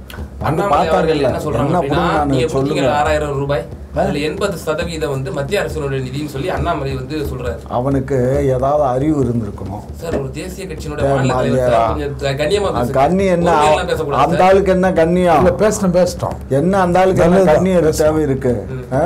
அண்ணாமலை பார்த்தாங்கல்ல, அவர்கள் என்ன சொல்றாங்க என்ன அப்படின்னா கொடுங்க, நீங்க நான் கொடுத்தீங்க சொல்லுங்க. ஆறாயிரம் ரூபாய் அதுல எண்பது சதவீதம் வந்து மத்திய அரசினுடைய நிதின்னு சொல்லி அண்ணாமலை வந்து சொல்றாரு அவனுக்கு ஏதாவது அறிவு இருந்திருக்கணும் சார் ஒரு தேசிய கட்சியினுடைய ஏய், மாநில தலைவர் மாலியா. சார், கொஞ்சம் கண்ணியமா அது பேசுங்க. கண்ணி என்ன பொறுமையெல்லாம் பேசக்கூடாது அந்த சார். ஆளுக்கு என்ன கண்ணியம் இல்ல பேசினோம் பேசிட்டோம் என்ன அந்த ஆளுக்கு என்ன நல்லதுதான். கண்ணி தேவை இருக்கு ஆ?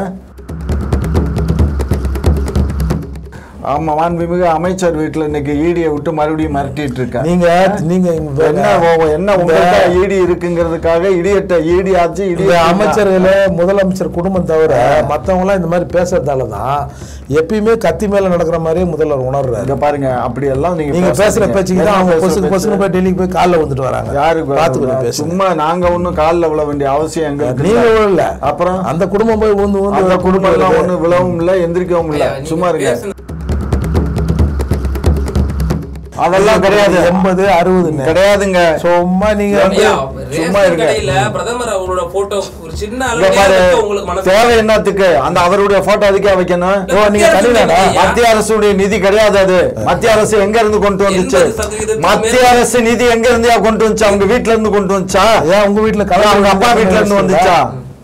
ஆமா மாண்புமிகு அமைச்சர் வீட்டுல இன்னைக்கு ஈடியை விட்டு மறுபடியும் மிரட்டிட்டு இருக்க நீங்க நீங்க இங்க என்ன ஓ- என்ன உங்கள்கிட்ட ஈடி இருக்குங்கிறதுக்காக இடியட்ட ஈடி ஆச்சு இடி இந்த அமைச்சர்களே முதலமைச்சர் குடும்பம் தவிர மத்தவங்க எல்லாம் இந்த மாதிரி பேசுறதால தான் எப்பயுமே கத்தி மேல நடக்கிற மாதிரியே முதல்வர் உணர்றாரு இங்க பாருங்க அப்படி எல்லாம் நீங்க நீங்க பேசுற பேசாதீங்க. பேச்சுக்கு தான் என்ன அவங்க பேசுற பொசுக்கு பேச்சு? பொசுக்கு போய் டெல்லிக்கு போய் காலில் வந்துட்டு வராங்க யாருக்கு பார்த்துக்கணும் பேசுங்க சும்மா நாங்க ஒண்ணும் கால்ல விழ வேண்டிய அவசியம் எங்களுக்கு நீங்க இல்ல. இல்ல அப்புறம் அந்த குடும்பம் போய் ஊந்து ஊந்து அந்த குடும்பம் எல்லாம் வருது. ஒண்ணு விழவும் இல்ல எந்திரிக்கவும் இல்ல ஐயா, நீங்க சும்மா இருங்க பேசுன- அதெல்லாம் கிடையாது எண்பது அறுபதுன்னு கிடையாதுங்க சும்மா நீங்க வந்து ஐயா, சும்மா ரேஷன் இருங்க. கடையில பிரதமர் அவரோட போட்டோ ஒரு சின்ன இங்க அளவு பாரு, உங்களுக்கு மனசு தேவை என்னத்துக்கு அந்த அவருடைய போட்டோ அதுக்கே வைக்கணும் ஓ, நீங்க தனிநாடா? மத்திய அரசுடைய நிதி கிடையாது அது மத்திய அரசு எங்க இருந்து கொண்டு வந்துச்சு எண்பது சதவீதத்துக்கு மத்திய அரசு நிதி எங்க இருந்து கொண்டு வந்துச்சு அவங்க வீட்ல இருந்து கொண்டு வந்துச்சா ஏன் உங்க வீட்டுல இல்ல, அவங்க அப்பா வீட்ல இருந்து வந்துச்சா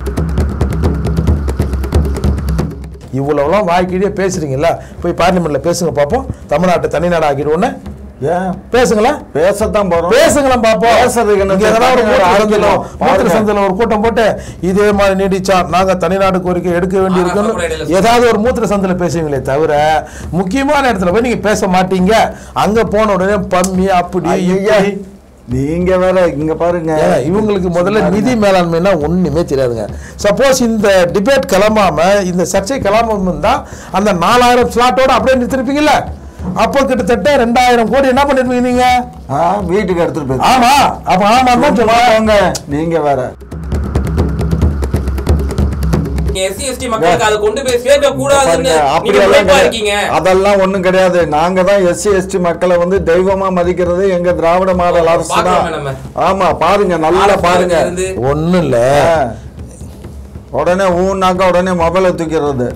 இவ்வளவுலாம் வாய்க்கிட்டே பேசுறீங்கல்ல போய் பார்லிமெண்ட்ல பேசுங்க பாப்போம் தமிழ்நாட்டை தனிநாடு ஆக்கிடுவோன்னு ஏன் பேசுங்களேன் பேசத்தான் போறோம் பேசுங்களேன் பாப்போம் பேசுறதுக்கு என்ன இங்க எதனா ஒரு தனிநாடு மூத்திர ஆக்கிடும். சந்தில மூத்திர பாருங்க. சந்தில ஒரு கூட்டம் போட்டு இதே மாதிரி நீடிச்சா நாங்க தனிநாடு கோரிக்கை எடுக்க வேண்டி ஆ, அப்புறம் இருக்குன்னு இடையில ஏதாவது ஒரு மூத்திர சந்தில பேசுவீங்களே தவிர முக்கியமான இடத்துல போய் நீங்க பேச மாட்டீங்க அங்க போன உடனே பம்மி அப்படி ஐயா, இப்படி நீங்க வேற இங்க பாருங்க ஏங்க, இவங்களுக்கு முதல்ல நிதி மேலாண்மைனா ஒண்ணுமே தெரியாதுங்க சப்போஸ் இந்த டிபேட் கிளம்பாம இந்த சர்ச்சை கிளம்பாம இருந்தா அந்த நாலாயிரம் ஸ்லாட்டோட அப்படியே நிறுத்திருப்பீங்கல்ல அப்போ கிட்டத்தட்ட ரெண்டாயிரம் கோடி என்ன பண்ணிருப்பீங்க நீங்க ஆ, வீட்டுக்கு எடுத்துட்டு போய் ஆமா அப்ப ஆமா தான் சொல்லுவாங்க போங்க நீங்க வேற நீங்க எஸ்சி எஸ்டி மக்களுக்கு அதை கொண்டு போய் சேர்க்க கூடாதுன்னு பாருங்க, நீங்க அப்படியெல்லாம் உழைப்பா கிடையாது. இருக்கீங்க அதெல்லாம் ஒண்ணும் கிடையாது நாங்க தான் எஸ்சி எஸ்டி மக்களை வந்து தெய்வமா மதிக்கிறது எங்க திராவிட மாடல் அரசு பார்க்கலாமே நம்ம. தான் ஆமா பாருங்க நல்லா பாருங்க இருந்து ஒண்ணும் இல்ல ஆ. உடனே ஊன்னாக்கா உடனே மொபைலை தூக்கிறது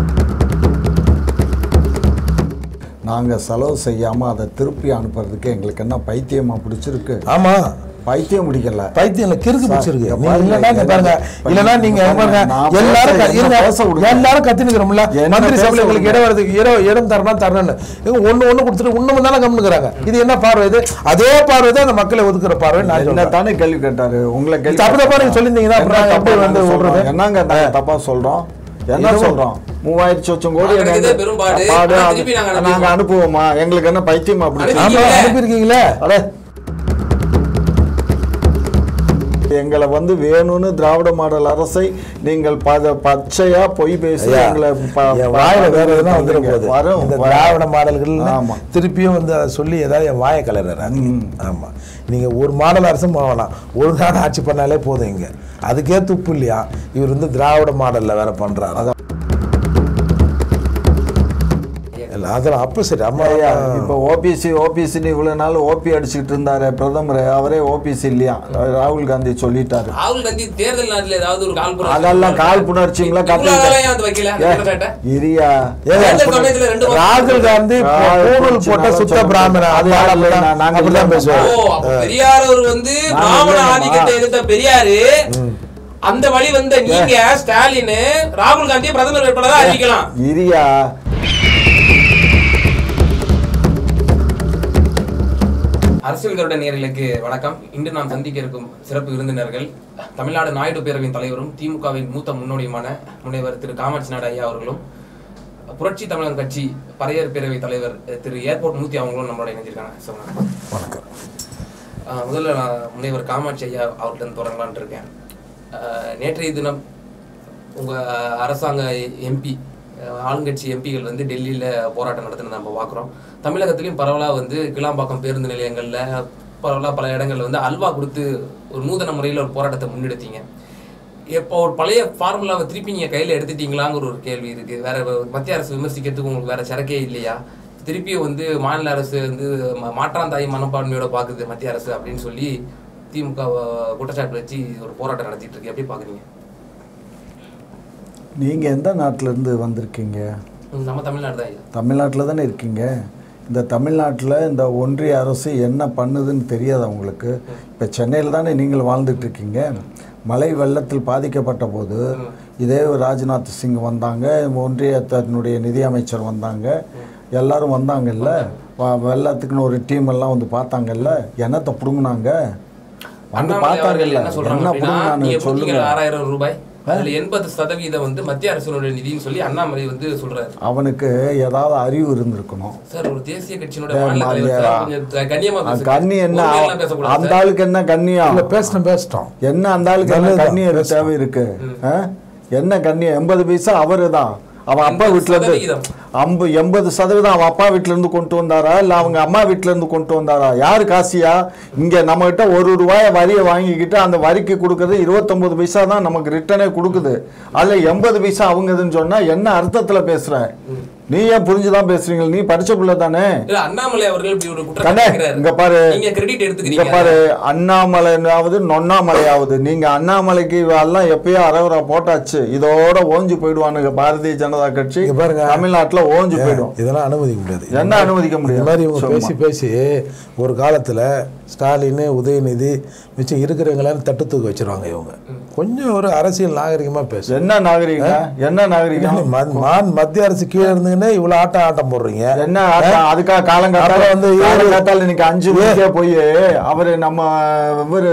நாங்க செலவு செய்யாம அதை திருப்பி அனுப்புறதுக்கு எங்களுக்கு என்ன பைத்தியமா பிடிச்சிருக்கு ஆமா பைத்தியம் பிடிக்கல பைத்தியம் இல்ல கிறுக்கு சார், பிடிச்சிருக்கு இங்க நீங்க பாருங்க, இல்லனா இங்க பாருங்க என்ன- இல்லனா நீங்க பாருங்க, பாருங்க நான் எல்லாரும் பேச- க- இருங்க என்ன பேச விடுங்க. எல்லாரும் கத்தினுக்கிறோம்ல என்ன மந்திரி பேச சபையில உங்களுக்கு விடுங்க. இடம் வரதுக்கு இடம் இடம் தரணும் தரணும்னு இவங்க ஒண்ணு ஒண்ணு கொடுத்துட்டு இன்னும் தானே கம்னுக்குறாங்க இது என்ன பார்வை இது அதே பார்வை தான் அந்த மக்களை ஒதுக்குற பார்வை நான் என்ன சொல்றேன் தானே கேள்வி கேட்டாரு உங்களை கேள்வி தப்பு தப்பா கேட்டாரா? நீங்க சொல்லியிருந்தீங்கன்னா அப்புறம் என்ன நாங்க எப்படி தப்பா வந்து நாங்க விடுறது? சொல்றோம்? என்னங்க நாங்க தப்பா சொல்றோம் என்ன இதுவும் சொல்றோம் மூவாயிரத்தி சொச்சம் கோடி நாங்க நாங்க- எடுத்ததே பெரும்பாடு. பாடு, ஆனா அது- திருப்பி நாங்க நாங்க அனுப்புவோம். அனுப்புவோமா எங்களுக்கு என்ன பைத்தியம் அப்படி அனுப்பி- ஆமா இருக்கீங்களே. அனுப்பியிருக்கீங்களே அடே எங்களை வந்து வேணும்னு திராவிட மாடல் அரசை நீங்கள் பத பச்சையா பொய் பேசி ஐயா, எங்களை ப- என் ப- வாயில வேற எதுனா வந்துட போகுது வரும் இந்த வரும். திராவிட மாடல்கள் ஆமா. திருப்பியும் வந்து அதை சொல்லி ஏதாவது என் வாயை கலர்றாங்க ஆமா நீங்க ஒரு மாடல் அரசும் போக வேணாம் ஒரு நாடு ஆட்சி பண்ணாலே போதும் இங்க அதுக்கே துப்பு இல்லையா இவர் வந்து திராவிட மாடல்ல வேற பண்றாரு இல்ல அதெல்லாம் அப்ப சரி அம்மா ஐயா, இப்ப ஓபிசி ஓபிசின்னு இவ்வளவு நாள் ஓபி அடிச்சுக்கிட்டு இருந்தாரு பிரதமர் அவரே ஓபிசி இல்லையா ராகுல் காந்தி சொல்லிட்டாரு ராகுல் காந்தி தேர்தல் நாட்டில் ஏதாவது ஒரு கால் அதெல்லாம் கால் புணர்ச்சிங்களா கத்துக்கிட்டேன். வந்து வைக்கல அந்த குற்றச்சாட்டை? இரியா ஏங்க, தேர்தல் சமயத்துல ரெண்டு மாசம் ராகுல் காந்தி ஆ, பூணூல் போட்ட சுத்த பிராமணன் அது அது அப்படிதான் நாங்க- நாங்க அப்படிதான் ஓ பேசுவார் அப்ப பெரியார் அவர் வந்து நான் பிராமண இல்லைம்மா. ஆதிக்கத்தை எதிர்த்த பெரியாரு அந்த வழி வந்த நீங்க ஸ்டாலின் ராகுல் காந்தியை பிரதமர் வேட்பாளரா அறிவிக்கலாம் இரியா அரசியல் கருட நேயர்களுக்கு வணக்கம் இன்று நாம் சந்திக்க இருக்கும் சிறப்பு விருந்தினர்கள் தமிழ்நாடு நாயுடு பேரவையின் தலைவரும் திமுகவின் மூத்த முன்னோடியுமான முனைவர் திரு காமாட்சி நாடு ஐயா அவர்களும் புரட்சி தமிழர் கட்சி பறையர் பேரவை தலைவர் திரு ஏர்போர்ட் மூர்த்தி அவங்களும் நம்மளோட இணைஞ்சிருக்காங்க So, வணக்கம். வணக்கம் ஆஹ் முதல்ல நான் முனைவர் காமாட்சி ஐயா அவர்கிட்ட தொடங்கலாம்னு இருக்கேன் ஆஹ் நேற்றைய தினம் உங்க அரசாங்க எம்பி ஆளுங்கட்சி எம்பிகள் வந்து டெல்லியில போராட்டம் நடத்தினதை நம்ம பார்க்குறோம் தமிழகத்திலையும் பரவலாக வந்து கிளாம்பாக்கம் பேருந்து நிலையங்கள்ல பரவலாக பல இடங்கள்ல வந்து அல்வா கொடுத்து ஒரு நூதன முறையில் ஒரு போராட்டத்தை முன்னெடுத்தீங்க இப்போ ஒரு பழைய ஃபார்முலாவை திருப்பி நீங்க கையில எடுத்துட்டீங்களாங்கிற ஒரு கேள்வி இருக்கு வேற மத்திய அரசு விமர்சிக்கிறதுக்கு உங்களுக்கு வேற சரக்கே இல்லையா திருப்பியும் வந்து மாநில அரசு வந்து ம- மாற்றாந்தாய் மனப்பான்மையோட பாக்குது மத்திய அரசு அப்படின்னு சொல்லி திமுக வ- குற்றச்சாட்டு வச்சு ஒரு போராட்டம் நடத்திட்டு இருக்கு எப்படி பாக்குறீங்க நீங்க எந்த நாட்டுல இருந்து வந்திருக்கீங்க ம், நம்ம தமிழ்நாடு தான் ஐயா தமிழ்நாட்டில் தானே இருக்கீங்க இந்த தமிழ்நாட்டில் இந்த ஒன்றிய அரசு என்ன பண்ணுதுன்னு தெரியாது அவங்களுக்கு இப்போ சென்னையில் தானே நீங்கள் வாழ்ந்துட்டு இருக்கீங்க மழை வெள்ளத்தில் பாதிக்கப்பட்ட போது இதே ராஜ்நாத் சிங் வந்தாங்க ஒன்றியத்தினுடைய நிதியமைச்சர் வந்தாங்க எல்லாரும் வந்தாங்கல்ல வ- வெள்ளத்துக்குன்னு ஒரு டீம் எல்லாம் வந்து பார்த்தாங்கல்ல என்னத்தை பிடுங்குனாங்க வந்து அண்ணாமலை அவர்கள் பார்த்தாங்கல்ல என்ன சொல்றாங்க என்ன அப்படின்னா பிடுங்குனாங்க நீங்க சொல்லுங்க கொடுத்தீங்க ஆறாயிரம் ரூபாய் அதுல எண்பது சதவீதம் வந்து மத்திய அரசினுடைய நிதின்னு சொல்லி அண்ணாமலை வந்து சொல்றாரு அவனுக்கு ஏதாவது அறிவு இருந்திருக்கணும் சார் ஒரு தேசிய கட்சியினுடைய மாநில தலைவர் சார், கொஞ்சம் கண்ணியமா அது பேசுங்க. கண்ணி என்ன உரிமையெல்லாம் பேசக்கூடாது அந்த சார். ஆளுக்கு என்ன கண்ணியம் இல்ல பேசிட்டோம் பேசிட்டோம் என்ன அந்த ஆளுக்கு என்ன நல்லதுதான், கண்ணியம் தேவை இருக்கு ஆ? என்ன கண்ணியம் எண்பது பைசா அவரு தான் அவன் அப்பா எண்பது வீட்டுல இருந்து சதவிகிதம். அம்பு எண்பது சதவீதம் அவன் அப்பா வீட்டுல இருந்து கொண்டு வந்தாரா இல்ல அவங்க அம்மா வீட்டுல இருந்து கொண்டு வந்தாரா யாரு காசியா இங்க நம்ம கிட்ட ஒரு ரூபாய வரியை வாங்கிக்கிட்டு அந்த வரிக்கு கொடுக்கறது இருபத்தொன்பது பைசா தான் நமக்கு ரிட்டனே கொடுக்குது அதுல எண்பது பைசா அவங்கதுன்னு சொன்னா என்ன அர்த்தத்துல பேசுற நீ ஏன் புரிஞ்சுதான் பேசுறீங்க நீ படிச்ச பிள்ளை தானே இல்ல அண்ணாமலை அவர்கள் இப்படி ஒரு குற்றம் கண்ணே, வைக்கிறாரு. இங்க பாரு. நீங்க கிரெடிட் இங்க எடுத்துக்கிறீங்க பாரு அண்ணாமலையாவது நொண்ணாமலையாவது நீங்க அண்ணாமலைக்கு எல்லாம் எப்பயோ அரவரா போட்டாச்சு இதோட ஓஞ்சு போயிடுவானுங்க பாரதிய ஜனதா கட்சி இங்க பாருங்க. தமிழ்நாட்டுல ஓஞ்சு போயிடும் இதெல்லாம் அனுமதிக்க முடியாது என்ன அனுமதிக்க இந்த முடியும் மாதிரி இவங்க சும்மா. பேசி பேசி ஒரு காலத்துல ஸ்டாலின் உதயநிதி மிச்சம் இருக்கிறவங்களாம் தட்டு தூக்கி வச்சிருவாங்க இவங்க கொஞ்சம் ஒரு அரசியல் நாகரிகமா பேசு என்ன நாகரிகம் என்ன நாகரிகம் ம- மான் மத்திய அரசு கீழே இருந்துங்கன்னே இவ்வளவு ஆட்டம் ஆட்டம் போடுறீங்க என்ன ஆட்டம்? அதுக்காக காலங்காத்தால அப்புறம் வந்து இவரு- காலங்காத்தால இன்னைக்கு அஞ்சு மணிக்கே போய் அவரு நம்ம இவரு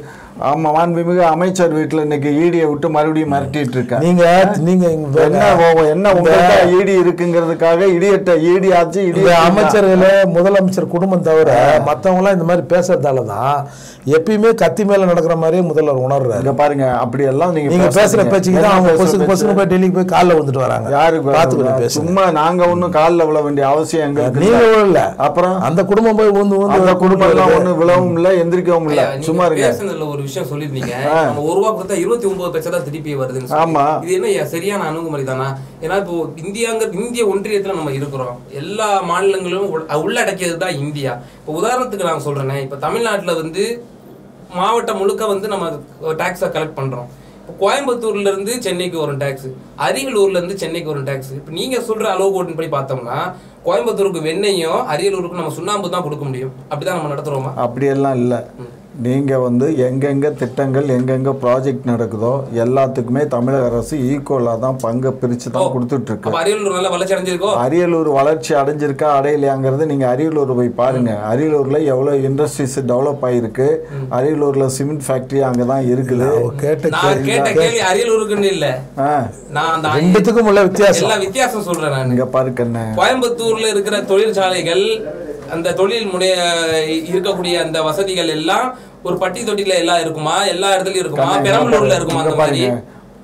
ஆமா மாண்புமிகு அமைச்சர் வீட்டுல இன்னைக்கு ஈடியை விட்டு மறுபடியும் மிரட்டிட்டு இருக்க நீங்க நீங்க இங்க என்ன ஓ- என்ன உங்கள்கிட்ட ஈடி இருக்குங்கிறதுக்காக இடியட்ட ஈடி ஆச்சு இடி இந்த அமைச்சர்களே முதலமைச்சர் குடும்பம் தவிர மத்தவங்க எல்லாம் இந்த மாதிரி பேசுறதால தான் எப்பயுமே கத்தி மேல நடக்கிற மாதிரியே முதல்வர் உணர்றாரு இங்க பாருங்க அப்படி எல்லாம் நீங்க நீங்க பேசுற பேசாதீங்க. பேச்சுக்கு என்ன தான் அவங்க பேசுற பொசுக்கு பேச்சு? பொசுக்கு போய் டெல்லிக்கு போய் காலில் வந்துட்டு வராங்க யாருக்கு பார்த்துக்கணும் பேசுங்க சும்மா நாங்க ஒண்ணும் கால்ல விழ வேண்டிய அவசியம் எங்களுக்கு நீங்க இல்ல. இல்ல அப்புறம் அந்த குடும்பம் போய் ஊந்து ஊந்து அந்த குடும்பம் எல்லாம் வருது. ஒண்ணும் விழவும் இல்ல எந்திரிக்கவும் இல்ல ஐயா, நீங்க சும்மா இருங்க பேசுனதுல ஒரு விஷயம் சொல்லிருந்தீங்க நம்ம ஒரு ரூபா கொடுத்தா இருபத்தி ஒன்பது பைசா தான் திருப்பி வருதுன்னு சொல்லி. ஆமா. இது என்ன ஐயா, சரியான அணுகுமுறை தானா ஏன்னா இப்போ இந்தியாங்க இந்திய ஒன்றியத்துல நம்ம இருக்கிறோம் எல்லா மாநிலங்களும் உள்- உள்ளடக்கியது தான் இந்தியா இப்போ உதாரணத்துக்கு நான் சொல்றேனே இப்போ தமிழ்நாட்டுல வந்து மாவட்டம் முழுக்க வந்து நம்ம டாக்ஸை கலெக்ட் பண்றோம் இப்போ கோயம்புத்தூர்ல இருந்து சென்னைக்கு வரும் டாக்ஸ் அரியலூர்ல இருந்து சென்னைக்கு வரும் டாக்ஸ் இப்போ நீங்க சொல்ற அளவு படி பார்த்தோம்னா கோயம்புத்தூருக்கு வெண்ணெயும் அரியலூருக்கு நம்ம சுண்ணாம்பு தான் கொடுக்க முடியும் அப்படிதான் நம்ம நடத்துறோமா அப்படியெல்லாம் இல்ல நீங்க வந்து எங்கெங்க திட்டங்கள் எங்கெங்க ப்ராஜெக்ட் நடக்குதோ எல்லாத்துக்குமே தமிழக அரசு ஈக்குவலா தான் பங்கை பிரிச்சு தான் கொடுத்துட்டு இருக்கு அப்ப அரியலூர் நல்லா வளர்ச்சி அடைஞ்சிருக்கோ அரியலூர் வளர்ச்சி அடைஞ்சிருக்கா அடையலையாங்கிறது நீங்க அரியலூர் போய் பாருங்க அரியலூர்ல எவ்வளவு இண்டஸ்ட்ரீஸ் டெவலப் ஆயிருக்கு அரியலூர்ல சிமெண்ட் ஃபேக்டரி அங்கதான் இருக்குது அவங்க கேட்ட நான் கேட்ட கேள்வி அரியலூருக்குன்னு இல்ல ஆ, நான் அந்த ரெண்டுத்துக்கும் உள்ள வித்தியாசம் எல்லா வித்தியாசம் சொல்றேன் நான் இங்க பாரு கண்ணு கோயம்புத்தூர்ல இருக்கிற தொழிற்சாலைகள் அந்த தொழில் முனைய இருக்கக்கூடிய அந்த வசதிகள் எல்லாம் ஒரு பட்டி தொட்டில எல்லாம் இருக்குமா எல்லா இடத்துலயும் இருக்குமா கண்ணு, இங்க பெரம்பலூர்ல பாரு, இருக்குமா இங்க அந்த மாதிரி பாருங்க.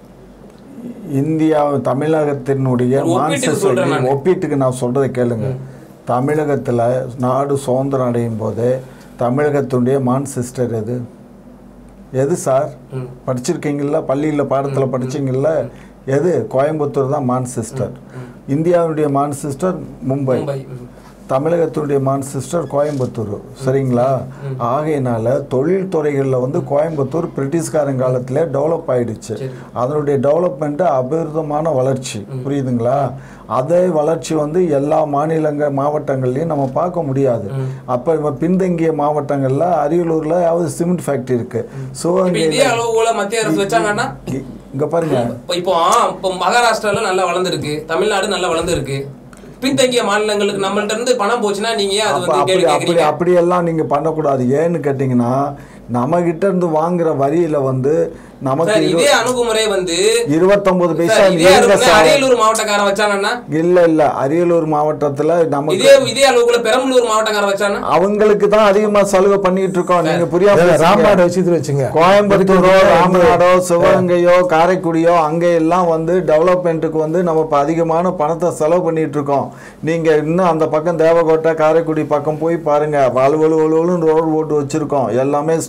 இந்தியா தமிழகத்தினுடைய ஒரு ஒப்பீட்டுக்கு மான்செஸ்டர் சொல்றேன் நானு. ஒப்பீட்டுக்கு நான் சொல்றதை கேளுங்க தமிழகத்துல நாடு சுதந்திரம் அடையும் போது தமிழகத்தினுடைய மான்செஸ்டர் எது எது சார் ம். படிச்சிருக்கீங்கல்ல பள்ளியில் பாடத்தில் படிச்சீங்கல்ல எது கோயம்புத்தூர் தான் மான்செஸ்டர் இந்தியாவுடைய மான்செஸ்டர் மும்பை மும்பை ம். தமிழகத்தினுடைய மான்செஸ்டர் கோயம்புத்தூர் சரிங்களா ஆகையினால தொழில் துறைகளில் வந்து கோயம்புத்தூர் பிரிட்டிஷ்காரன் காலத்துல டெவலப் ஆயிடுச்சு சரி. அதனுடைய டெவலப்மெண்ட்டு அபிவிருத்தமான வளர்ச்சி புரியுதுங்களா அதே வளர்ச்சி வந்து எல்லா மாநிலங்க மாவட்டங்கள்லையும் நம்ம பார்க்க முடியாது அப்போ இப்போ பின்தங்கிய மாவட்டங்களில் அரியலூரில் யாவது சிமெண்ட் ஃபேக்ட்ரி இருக்கு இப்ப சிவகங்கை இதே அளவுகோல மத்திய அரசு வச்சாங்கன்னா இங்க பாருங்க இப்ப இப்போ இப்போ மகாராஷ்டிரால நல்லா வளர்ந்துருக்கு தமிழ்நாடு நல்லா வளர்ந்துருக்கு பின்தங்கிய மாநிலங்களுக்கு நம்மள்ட்ட இருந்து பணம் போச்சுன்னா நீங்க ஏன் அது அப்ப வந்து அப்படி கேள்வி அப்படி கேக்குறீங்க அப்படியெல்லாம் நீங்க பண்ணக்கூடாது ஏன்னு கேட்டிங்கன்னா நம்ம கிட்ட இருந்து வாங்குற வரியில வந்து நமக்கு சார் இரு- இதே அணுகுமுறை வந்து இருபத்தொன்பது பைசா சார், இதே நீங்க அணுகுமுறை சார். அரியலூர் மாவட்டக்காரன் வச்சாங்கன்னா இல்ல இல்ல அரியலூர் மாவட்டத்துல நமக்கு இதே இதே அளவுக்குள்ள பெரம்பலூர் மாவட்டக்காரன் வச்சானா அவங்களுக்கு தான் அதிகமா சலுகை பண்ணிட்டு இருக்கோம் நீங்க புரியாம ஏங்க, பேசுறீங்க. ராம்நாடு விஷயத்துல வச்சுங்க கோயம்புத்தூரோ ராமநாடோ சிவகங்கையோ காரைக்குடியோ அங்கே எல்லாம் வந்து டெவலப்மெண்ட்டுக்கு வந்து நம்ம இப்போ அதிகமான பணத்தை செலவு பண்ணிட்டு இருக்கோம் நீங்க இன்னும் அந்த பக்கம் தேவகோட்டை காரைக்குடி பக்கம் போய் பாருங்க வலு வலு வலுன்னு ரோடு போட்டு வச்சிருக்கோம் எல்லாமே ஸ்டே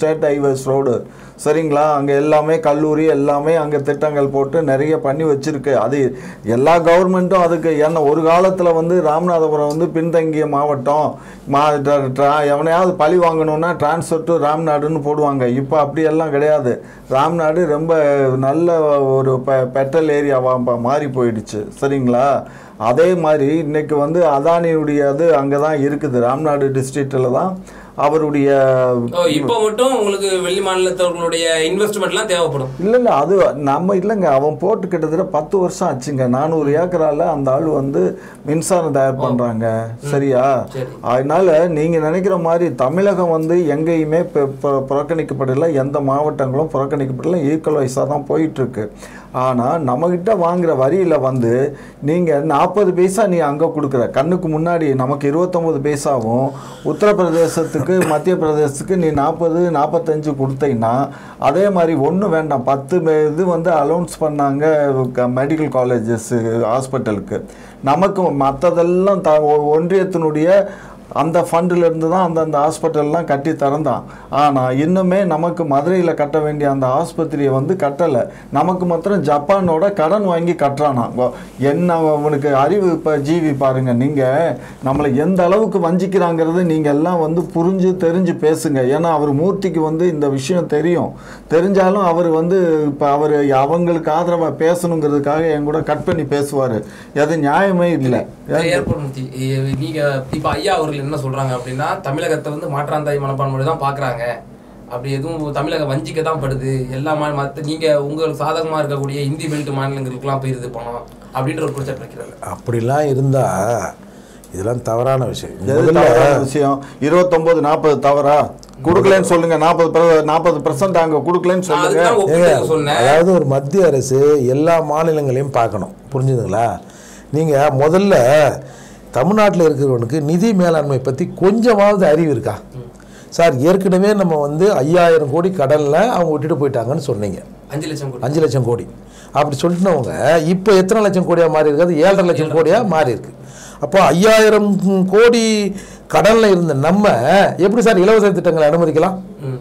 ஸ்டேட் ஹைவேஸ் ரோடு சரிங்களா அங்கே எல்லாமே கல்லூரி எல்லாமே அங்கே திட்டங்கள் போட்டு நிறைய பண்ணி வச்சிருக்கு அது எல்லா கவர்மெண்ட்டும் அதுக்கு ஏன்னா ஒரு காலத்தில் வந்து ராமநாதபுரம் வந்து பின்தங்கிய மாவட்டம் மா ட்ர- ட்ரா- எவனையாவது பழி வாங்கணும்னா டிரான்ஸ்ஃபர் டு ராம்நாடுன்னு போடுவாங்க இப்போ அப்படியெல்லாம் கிடையாது ராம்நாடு ரொம்ப நல்ல ஒரு பெ பெட்ரல் ஏரியாவாக மாறி போயிடுச்சு சரிங்களா அதே மாதிரி இன்னைக்கு வந்து அதானியுடைய இது அங்கே தான் இருக்குது ராம்நாடு டிஸ்ட்ரிக்டில் தான் அவருடைய ஓ இப்போ மட்டும் உங்களுக்கு வெளி மாநிலத்தவர்களுடைய இன்வெஸ்ட்மெண்ட்லாம் தேவைப்படும் இல்லை இல்லை அது நம்ம இல்லைங்க அவன் போட்டு கிட்டத்தட்ட பத்து வருஷம் ஆச்சுங்க நானூறு ஏக்கரால அந்த ஆள் வந்து மின்சாரம் தயார் பண்ணுறாங்க சரியா சரி. அதனால நீங்கள் நினைக்கிற மாதிரி தமிழகம் வந்து எங்கேயுமே பெ- பெ- புறக்கணிக்கப்படலை எந்த மாவட்டங்களும் புறக்கணிக்கப்படலை ஈக்குவலைஸாக தான் போயிட்டுருக்கு ஆனால் நம்மக்கிட்ட வாங்குற வரியில் வந்து நீங்கள் நாற்பது பைசா நீ அங்கே கொடுக்குற கண்ணுக்கு முன்னாடி நமக்கு இருபத்தொம்பது பைசாவும் உத்தரப்பிரதேசத்துக்கு மத்திய பிரதேசத்துக்கு நீ நாற்பது நாற்பத்தஞ்சு கொடுத்தீங்கன்னா அதே மாதிரி ஒன்றும் வேண்டாம் பத்து மே- இது வந்து அலௌன்ஸ் பண்ணாங்க மெடிக்கல் காலேஜஸ் ஹாஸ்பிட்டலுக்கு நமக்கு மற்றதெல்லாம் த ஒ- ஒன்றியத்தினுடைய அந்த ஃபண்டில் இருந்து தான் அந்தந்த ஹாஸ்பிட்டல்லாம் கட்டி திறந்தான் ஆனால் இன்னுமே நமக்கு மதுரையில் கட்ட வேண்டிய அந்த ஆஸ்பத்திரியை வந்து கட்டலை நமக்கு மாத்திரம் ஜப்பானோட கடன் வாங்கி கட்டுறானா வ- என்ன அவனுக்கு அறிவு இப்போ ஜீவி பாருங்க நீங்கள் நம்மளை எந்த அளவுக்கு வஞ்சிக்கிறாங்கிறது நீங்கள் எல்லாம் வந்து புரிஞ்சு தெரிஞ்சு பேசுங்க ஏன்னா அவர் மூர்த்திக்கு வந்து இந்த விஷயம் தெரியும் தெரிஞ்சாலும் அவர் வந்து இப்போ அவர் அவங்களுக்கு ஆதரவாக பேசணுங்கிறதுக்காக என் கூட கட் பண்ணி பேசுவார் அது நியாயமே இல்லை ஏற்படுத்தி நீங்க இப்ப ஐயா அவர்கள் என்ன சொல்றாங்க அப்படின்னா தமிழகத்தை வந்து மாற்றாந்தாய் மனப்பான்மையோட தான் பாக்குறாங்க அப்படி எதுவும் தமிழகம் வஞ்சிக்க தான் படுது எல்லா மா மற்ற நீங்க உங்களுக்கு சாதகமா இருக்கக்கூடிய இந்தி பெல்ட் மாநிலங்களுக்குலாம் போயிருது பணம் அப்படின்ற ஒரு குற்றச்சாட்டு வைக்கிறாங்க அப்படிலாம் இருந்தா இதெல்லாம் தவறான விஷயம் எது முதல்ல தவறான விஷயம் இருபத்தொன்பது நாற்பது தவறா கொடுக்கலன்னு சொல்லுங்க நாற்பது நாற்பது பர்சன்ட் அங்க கொடுக்கலன்னு நான் சொல்லுங்க அதுக்கு தான் ஏங்க, ஒப்பிட்டு சொன்னேன் அதாவது ஒரு மத்திய அரசு எல்லா மாநிலங்களையும் பார்க்கணும் புரிஞ்சுதுங்களா நீங்கள் முதல்ல தமிழ்நாட்டில் இருக்கிறவனுக்கு நிதி மேலாண்மை பற்றி கொஞ்சமாவது அறிவு இருக்கா சார் ஏற்கனவே நம்ம வந்து ஐயாயிரம் கோடி கடனில் அவங்க விட்டுட்டு போயிட்டாங்கன்னு சொன்னீங்க அஞ்சு லட்சம் கோடி அஞ்சு லட்சம் கோடி அப்படி சொல்லிட்டுனவங்க இப்போ எத்தனை லட்சம் கோடியாக மாறி இருக்கு அது ஏழரை லட்சம் கோடியாக மாறி இருக்கு அப்போ ஐயாயிரம் கோடி கடனில் இருந்த நம்ம எப்படி சார் இலவச திட்டங்களை அனுமதிக்கலாம் ம்.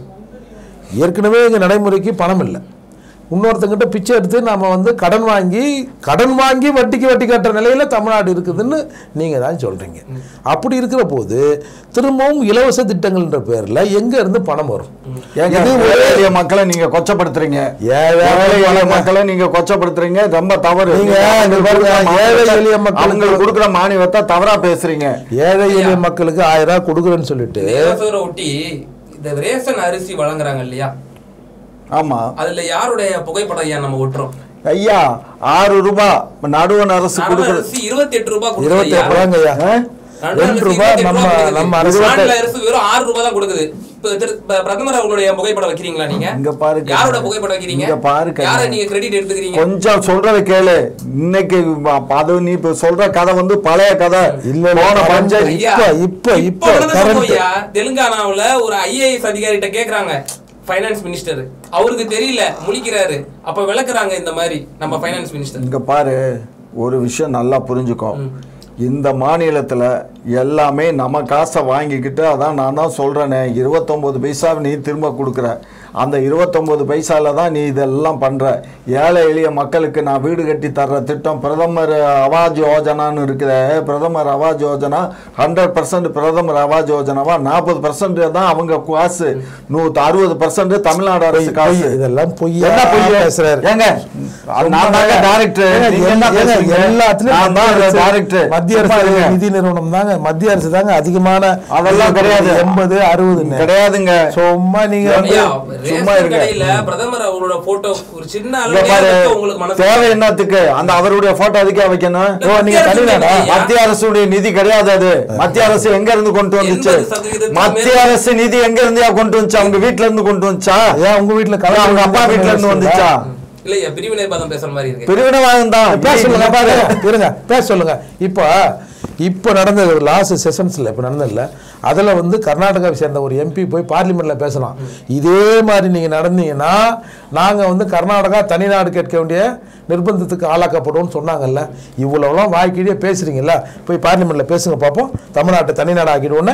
ஏற்கனவே இங்கே நடைமுறைக்கு பணம் இல்லை இன்னொருத்தங்கிட்ட பிச்சை எடுத்து நாம வந்து கடன் வாங்கி கடன் வாங்கி வட்டிக்கு வட்டி கட்டுற நிலையில தமிழ்நாடு இருக்குதுன்னு நீங்க தான் சொல்றீங்க அப்படி இருக்கிற போது திரும்பவும் இலவச திட்டங்கள்ன்ற பேர்ல எங்க இருந்து பணம் வரும் ஏங்க இது ஒரு- ஏழை எளிய மக்களை நீங்க கொச்சப்படுத்துறீங்க ஏழை ஏழை எளிய மக்கள் மக்களை நீங்க கொச்சப்படுத்துறீங்க ரொம்ப தவறு நீங்க நீங்க இங்க பாருங்க, கொடுக்குற ஏழை மானியத்தை- எளிய மக்களுக்கு- அவங்களுக்கு கொடுக்குற மானியத்தை தவறா பேசுறீங்க ஏழை எளிய மக்களுக்கு ஆயிரம் ரூபாய் கொடுக்குறேன்னு சொல்லிட்டு இலவசரை ஒட்டி இந்த ரேஷன் அரிசி வழங்குறாங்க இல்லையா ஆமா அதுல யாருடைய புகைப்படம் ஐயா நம்ம ஒட்டுறோம் ஐயா ஆறு ரூபாய் நடுவண் அரசு நடுவண் கொடுக்குறது அரிசி இருபத்தி எட்டு ரூபாய் கொடுக்குது இருபத்தி ஐயா. எட்டு ரூபாங்க ஐயா ஆ? நடுவண் ரெண்டு அரிசி ரூபாய் 28 நம்ம ரூபாய் கொடுக்குது. நம்ம அரசு மாநில அரசு வெறும் ஆறு ரூபாய் தான் கொடுக்குது இப்ப திரு- ப- பிரதமர் அவர்களுடைய புகைப்படம் வைக்கிறீங்களா நீங்க இங்க பாருங்க. யாரோட புகைப்படம் வைக்கிறீங்க இங்க பாருங்க. யாரை நீங்க கிரெடிட் எடுத்துக்கிறீங்க கொஞ்சம் சொல்றத கேளு இன்னைக்கு அப்ப அது நீ இப்ப சொல்ற கதை வந்து பழைய கதை இல்ல, இல்ல, போன current பஞ்சாயத்து ஐயா, இப்ப- இப்ப- இப்ப நடந்த current. சம்பவம் ஐயா. தெலுங்கானாவுல ஒரு ஐஏஎஸ் அதிகாரிட்ட கேக்குறாங்க ஃபைனான்ஸ் மினிஸ்டர் அவருக்கு தெரியல முழிக்கிறாரு அப்ப விளக்குறாங்க இந்த மாதிரி நம்ம ஃபைனான்ஸ் மினிஸ்டர் இங்க பாரு ஒரு விஷயம் நல்லா புரிஞ்சுக்கோ இந்த மாநிலத்துல எல்லாமே நம்ம காசை வாங்கிக்கிட்டு அதான் நான் தான் சொல்றேனே இருபத்தொன்பது பைசாவை நீ திரும்ப கொடுக்குற அந்த இருபத்தொன்பது பைசால தான் நீ இதெல்லாம் பண்ற ஏழை எளிய மக்களுக்கு நான் வீடு கட்டி தர்ற திட்டம் பிரதமர் ஆவாஸ் யோஜனான்னு இருக்குது பிரதமர் ஆவாஸ் யோஜனா ஹண்ட்ரட் பர்சன்ட் பிரதமர் ஆவாஸ் யோஜனாவா நாற்பது பர்சன்ட் தான் அவங்க காசு நூற்றி அறுபது பர்சன்ட் தமிழ்நாடு அரசு காசு பொய், இதெல்லாம் பொய்யா என்ன பொய் பேசுறாரு. ஏங்க அது நான் தாங்க டைரக்டர் ஏங்க, நீங்க என்ன ஏங்க, பேசுறீங்க எல்லாத்துலயும் நான் தான் மத்திய அரசு- டைரக்டர் மத்திய சும்மா அரசு இருங்க. நிதி நிறுவனம் தாங்க மத்திய அரசு தாங்க அதிகமான அதெல்லாம் கிடையாது. எண்பது அறுபது கிடையாதுங்க சும்மா நீங்க வந்து ஐயா, சும்மா ரேஷன் இருங்க. கடையில பிரதமர் அவரோட போட்டோ ஒரு சின்ன இங்க அளவு பாரு நேரத்துக்கு உங்களுக்கு மனசு தேவை என்னத்துக்கு அந்த அவருடைய போட்டோ அதுக்கே வைக்கணும் ஓ, நீங்க தனிநாடா? மத்திய அரசுடைய நிதி கிடையாது அது மத்திய அரசு எங்க இருந்து கொண்டு வந்துச்சு எண்பது சதவீதத்துக்கு மத்திய மேல- அரசு நிதி எங்க இருந்து கொண்டு வந்துச்சு அவங்க வீட்ல இருந்து கொண்டு வந்துச்சா ஏன் உங்க வீட்டுல இல்ல, அவங்க அப்பா வீட்ல இருந்து வந்துச்சா இல்லையா பிரிவினை பதம் பேசுற மாதிரி இருக்கு பிரிவினவாதம் தான் பேச சொல்லுங்க பாரு இருங்க பேச சொல்லுங்க இப்போ இப்போ நடந்த ஒரு லாஸ்ட் செஷன்ஸில் இப்போ நடந்ததில்ல அதில் வந்து கர்நாடகாவை சேர்ந்த ஒரு எம்பி போய் பார்லிமெண்ட்டில் பேசலாம் இதே மாதிரி நீங்கள் நடந்தீங்கன்னா நாங்கள் வந்து கர்நாடகா தனிநாடு கேட்க வேண்டிய நிர்பந்தத்துக்கு ஆளாக்கப்படுவோம்னு சொன்னாங்கல்ல இவ்வளோலாம் வாய்க்கீழியே பேசுகிறீங்கல்ல போய் பார்லிமெண்ட்டில் பேசுங்க பார்ப்போம் தமிழ்நாட்டை தனிநாடு ஆக்கிடுவோன்னு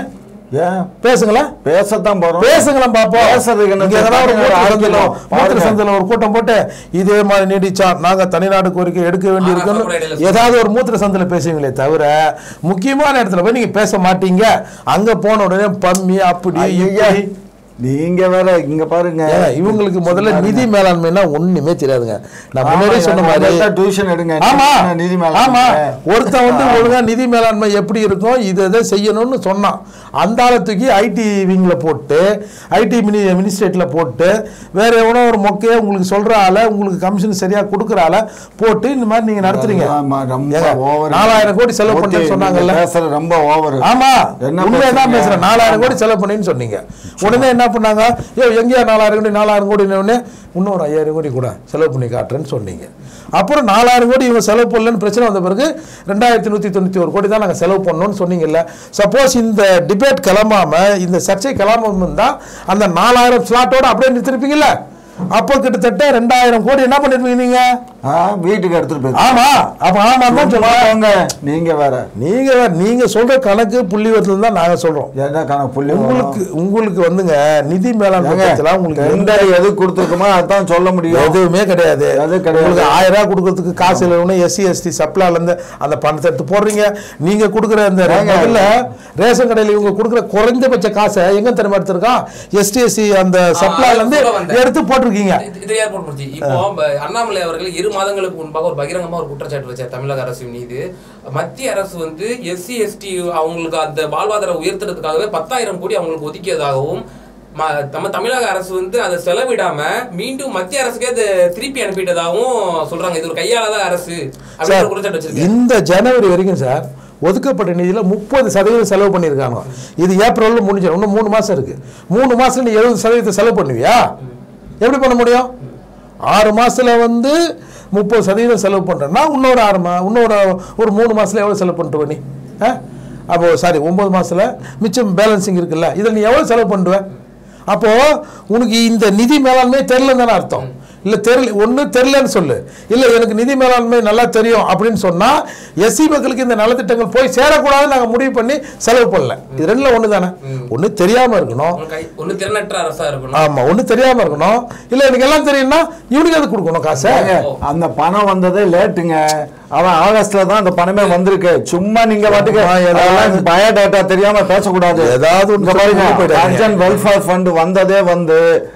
ஏன் பேசுங்களேன் பேசத்தான் போறோம் பேசுங்களேன் பாப்போம் பேசுறதுக்கு என்ன இங்க எதனா ஒரு மூத்திர ஆர்கியூ சந்தில மூத்திர பாருங்க. சந்தில ஒரு கூட்டம் போட்டு இதே மாதிரி நீடிச்சா நாங்க தனிநாடு கோரிக்கை எடுக்க வேண்டி ஆ, அப்புறம் இடையில இருக்குன்னு சொல்லுங்க. ஏதாவது ஒரு மூத்திர சந்தில பேசுவீங்களே தவிர முக்கியமான இடத்துல போய் நீங்க பேச மாட்டீங்க அங்க போன உடனே பம்மி அப்படி ஐயா, இப்படி நீங்க வேற இங்க பாருங்க ஏங்க, இவங்களுக்கு முதல்ல நிதி மேலாண்மைனா ஒண்ணுமே தெரியாதுங்க நான் முன்னாடியே சொன்ன மாதிரி டியூஷன் எடுங்க ஆமா நிதி ஆமா மேலாண்மை. ஒருத்தன் வந்து ஒழுங்கா நிதி மேலாண்மை எப்படி இருக்கும் இது இதை செய்யணும்னு சொன்னான் அந்த ஆளை தூக்கி ஐடி விங்ல போட்டு ஐடி மினி மினிஸ்ட்ரேட்ல போட்டு வேற எவனோ ஒரு மொக்கையை உங்களுக்கு சொல்ற ஆளை உங்களுக்கு கமிஷன் சரியா கொடுக்குற ஆளை போட்டு இந்த மாதிரி நீங்க நடத்துறீங்க ஆமா, ரொம்ப ஏங்க, over. நாலாயிரம் கோடி செலவு ஓகே, பண்ணேன்னு நீங்க சொன்னாங்கல்ல பேசுறது ரொம்ப ஓவர் ஆமா என்ன உண்மையை தான் பேசுறீங்க? பேசுறேன் நாலாயிரம் கோடி செலவு பண்ணேன்னு சொன்னீங்க உடனே என்ன பண்ணாங்க ஐயோ எங்கேயா நாலாயிரம் கோடி நாலாயிரம் கோடி உடனே இன்னொரு ஐயாயிரம் கோடி கூட செலவு பண்ணி காட்டுறேன்னு சொன்னீங்க அப்புறம் நாலாயிரம் கோடி இவங்க செலவு பண்ணலன்னு பிரச்சனை வந்த பிறகு ரெண்டாயிரத்தி நூற்றி தொண்ணூற்றி ஒரு கோடி தான் நாங்கள் செலவு பண்ணோம்னு சொன்னீங்கல்ல சப்போஸ் இந்த டிபேட் கிளம்பாம இந்த சர்ச்சை கிளம்பாம இருந்தால் அந்த நாலாயிரம் ஸ்லாட்டோட அப்படியே நிறுத்திருப்பீங்கல்ல அப்போ கிட்டத்தட்ட ரெண்டாயிரம் கோடி என்ன பண்ணிருப்பீங்க நீங்க ஆ, வீட்டுக்கு எடுத்துட்டு போய் ஆமா அப்ப ஆமா தான் சொல்லுவாங்க போங்க நீங்க வேற நீங்க வேற- நீங்க சொல்ற கணக்கு புள்ளிவரத்துல தான் நாங்க சொல்றோம் என்ன கணக்கு புள்ளி உங்களுக்கு உங்களுக்கு வந்துங்க நிதி மேலாண்மை ஏங்க, பத்திலாம் உங்களுக்கு எந்த டெண்டர் எது கொடுத்துருக்கோமோ அதான் சொல்ல முடியும் எதுவுமே கிடையாது எது கிடையாது. உங்களுக்கு ஆயிரம் ரூபாய் கொடுக்கறதுக்கு காசு இல்லைன்னு எஸ்சி எஸ்டி சப்ளால இருந்து அந்த பணத்தை எடுத்து போடுறீங்க நீங்க கொடுக்குற அந்த ஏங்க. முதல்ல ரேஷன் கடையில் இவங்க கொடுக்குற குறைந்தபட்ச காசை எங்க தெரியுமா எடுத்திருக்கான் எஸ்டி எஸ்சி அந்த சப்ளால இருந்து சொல்ல வந்தேன். எடுத்து போட்டிருக்கீங்க இது- இது ஏற்பட்டு முடிச்சு இப்போ ப- அண்ணாமலை அவர்கள் இரு மாதங்களுக்கு முன்பாக ஒரு பகிரங்கமா ஒரு குற்றச்சாட்டு வச்சார் தமிழக அரசு மீது மத்திய அரசு வந்து எஸ்சி எஸ்டி அவங்களுக்கு அந்த வாழ்வாதார உயர்த்துறதுக்காகவே பத்தாயிரம் கோடி அவங்களுக்கு ஒதுக்கியதாகவும் ம- நம்ம தமிழக அரசு வந்து அதை செலவிடாம மீண்டும் மத்திய அரசுக்கே அதை திருப்பி அனுப்பிட்டதாகவும் சொல்றாங்க இது ஒரு கையாளாத அரசு அப்படின்னு சார் ஒரு குற்றச்சாட்டு வச்சிருக்காங்க இந்த ஜனவரி வரைக்கும் சார் ஒதுக்கப்பட்ட நிதியில முப்பது சதவீதம் செலவு பண்ணியிருக்காங்க இது ஏப்ரல்ல முடிஞ்சிடும் இன்னும் மூணு மாசம் இருக்கு மூணு மாசத்துல நீ எழுபது சதவீதத்தை செலவு பண்ணுவியா எப்படி பண்ண முடியும் ஆறு மாசத்துல வந்து முப்பது சதவீதம் செலவு பண்றேன்னா இன்னொரு ஆறு மா இன்னொரு ஒரு மூணு மாசத்துல எவ்வளவு செலவு பண்ணிட்டு நீ ஆ? அப்போ சாரி ஒன்பது மாசத்துல மிச்சம் பேலன்சிங் இருக்குல்ல இதில் நீ எவ்வளவு செலவு பண்ணுவ அப்போ உனக்கு இந்த நிதி மேலாண்மை தெரியலன்னு தானே அர்த்தம் இல்ல தெரியல ஒண்ணு தெரியலன்னு சொல்லு இல்ல எனக்கு நிதி மேலாண்மை நல்லா தெரியும் அப்படின்னு சொன்னா எஸ்சி மக்களுக்கு இந்த நலத்திட்டங்கள் போய் சேரக்கூடாதுன்னு நாங்க முடிவு பண்ணி செலவு பண்ணல இது ரெண்டுல ஒண்ணு தானே ஒண்ணு தெரியாம இருக்கணும் ஒண்ணு கை- ஒண்ணு திறனற்ற அரசா இருக்கணும் ஆமா ஒண்ணு தெரியாம இருக்கணும் இல்ல எனக்கு எல்லாம் தெரியும்னா இவனுக்கு அது கொடுக்கணும் காசை ஏங்க, அந்த பணம் வந்ததே லேட்டுங்க அவன் ஆகஸ்ட்ல தான் அந்த பணமே வந்திருக்கு சும்மா நீங்க பாட்டுக்கு சும்மா ஏதாவது- பயோடேட்டா தெரியாம பேசக்கூடாது ஏதாவது ஒண்ணு இங்க சொல்லி பாருங்க போயிடாதீங்க. அர்ஜென்ட் வெல்ஃபேர் ஃபண்ட் வந்ததே வந்து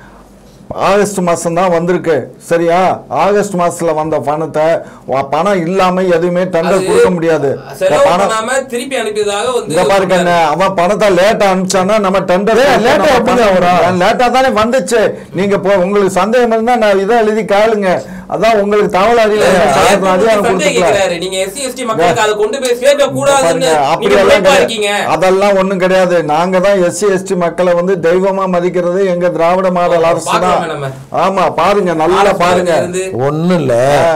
ஆகஸ்ட் மாசம் தான் வந்திருக்கு சரியா ஆகஸ்ட் மாசத்துல வந்த பணத்தை வ- பணம் இல்லாம எதுவுமே டெண்டர் அது கொடுக்க முடியாது இந்த செலவு பணம் பண்ணாம திருப்பி அனுப்பியதாக வந்து இங்க பாருங்க அண்ணே, அவன் பணத்தை லேட்டா அனுப்பிச்சானா நம்ம டெண்டர் ஏய், late ஆ எப்படிங்க வரும்? லேட்டா தானே வந்துச்சு நீங்க இப்போ உங்களுக்கு சந்தேகம் இருந்தா நான் இதை எழுதி கேளுங்க அதான் உங்களுக்கு தகவல் அறியல அதிகாரம் சந்தேகம் கொடுத்துக்கலாம் கேட்கிறாரு. நீங்க SC, ST மக்களுக்கு அதை கொண்டு போய் சேர்க்க கூடாதுன்னு பாருங்க, நீங்க அப்படியெல்லாம் உழைப்பா கிடையாது. இருக்கீங்க அதெல்லாம் ஒண்ணும் கிடையாது நாங்க தான் எஸ்சி எஸ்டி மக்களை வந்து தெய்வமா மதிக்கிறது எங்க திராவிட மாடல் அரசு பார்க்கலாமே நம்ம. தான் ஆமா பாருங்க நல்லா பாருங்க இருந்து ஒண்ணும் இல்ல ஆ.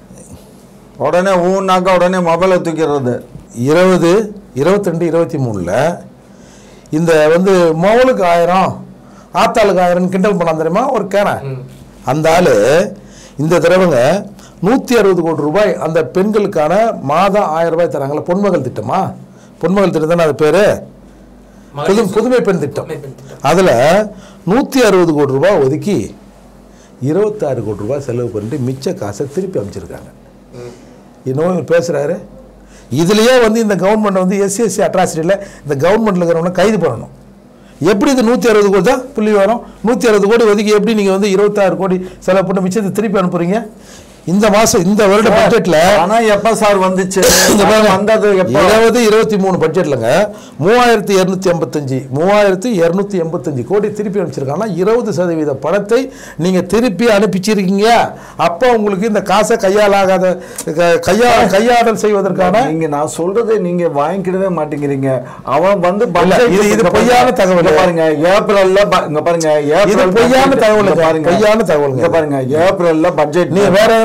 உடனே ஊன்னாக்கா உடனே மொபைலை தூக்கிறது இருபது இருபத்தி ரெண்டு இருபத்தி மூணுல இந்த வந்து மொவலுக்கு ஆயிரம் ஆத்தாளுக்கு ஆயிரம் கிண்டல் பண்ணான் தெரியுமா ஒரு கேனை அந்த ஆளு இந்த தடவைங்க நூற்றி அறுபது கோடி ரூபாய் அந்த பெண்களுக்கான மாதம் ஆயிரம் ரூபாய் தராங்களா பொன்மகள் திட்டமா பொன்மகள் திட்டம் தானே அது பேரு புது புதுமை பெண் திட்டம் புதுமை பெண் திட்டம். அதில் நூற்றி அறுபது கோடி ரூபாய் ஒதுக்கி இருபத்தாறு கோடி ரூபாய் செலவு பண்ணிட்டு மிச்ச காசை திருப்பி அமைச்சிருக்காங்க ம். இன்னும் இவர் பேசுகிறாரு இதுலயே வந்து இந்த கவர்மெண்ட் வந்து எஸ்சி எஸ்சி அட்ராசிட்டியில் இந்த கவர்மெண்ட்டில் இருக்கிறவங்க கைது பண்ணணும் எப்படி இது நூற்றி அறுபது கோடி தான் புள்ளி வரும் நூற்றி அறுபது கோடி ஒதுக்கி எப்படி நீங்கள் வந்து இருபத்தாறு கோடி செலவு பண்ணி மிச்சத்தை திருப்பி அனுப்புறீங்க இந்த மாதம் இந்த வருட பட்ஜெட்டில் ஆனா எப்ப சார் வந்துச்சு இந்த பாருங்க, வந்தது எப்ப இருபது இருபத்தி மூணு பட்ஜெட்லங்க மூவாயிரத்தி இரநூத்தி எண்பத்தஞ்சு மூவாயிரத்தி இரநூத்தி எண்பத்தஞ்சு கோடி திருப்பி அனுப்பிச்சிருக்காங்கன்னா இருபது சதவீத பணத்தை நீங்க திருப்பி அனுப்பிச்சிருக்கீங்க அப்போ உங்களுக்கு இந்த காசை கையாலாகாத க- கையா கையாடல் செய்வதற்கான நீங்க நான் சொல்றதை நீங்க வாங்கிக்கிடவே மாட்டேங்கிறீங்க அவன் வந்து இல்ல, budget இது- இது இங்க பொய்யான பாருங்க, தகவல். இங்க பாருங்க ஏப்ரல்ல ப- இங்க பாருங்க இது ஏப்ரல் பொய்யான budget தகவலுங்க, இங்க பாருங்க பொய்யான தகவலுங்க. இங்க பாருங்க ஏப்ரல்ல பட்ஜெட் நீ வேற எதனா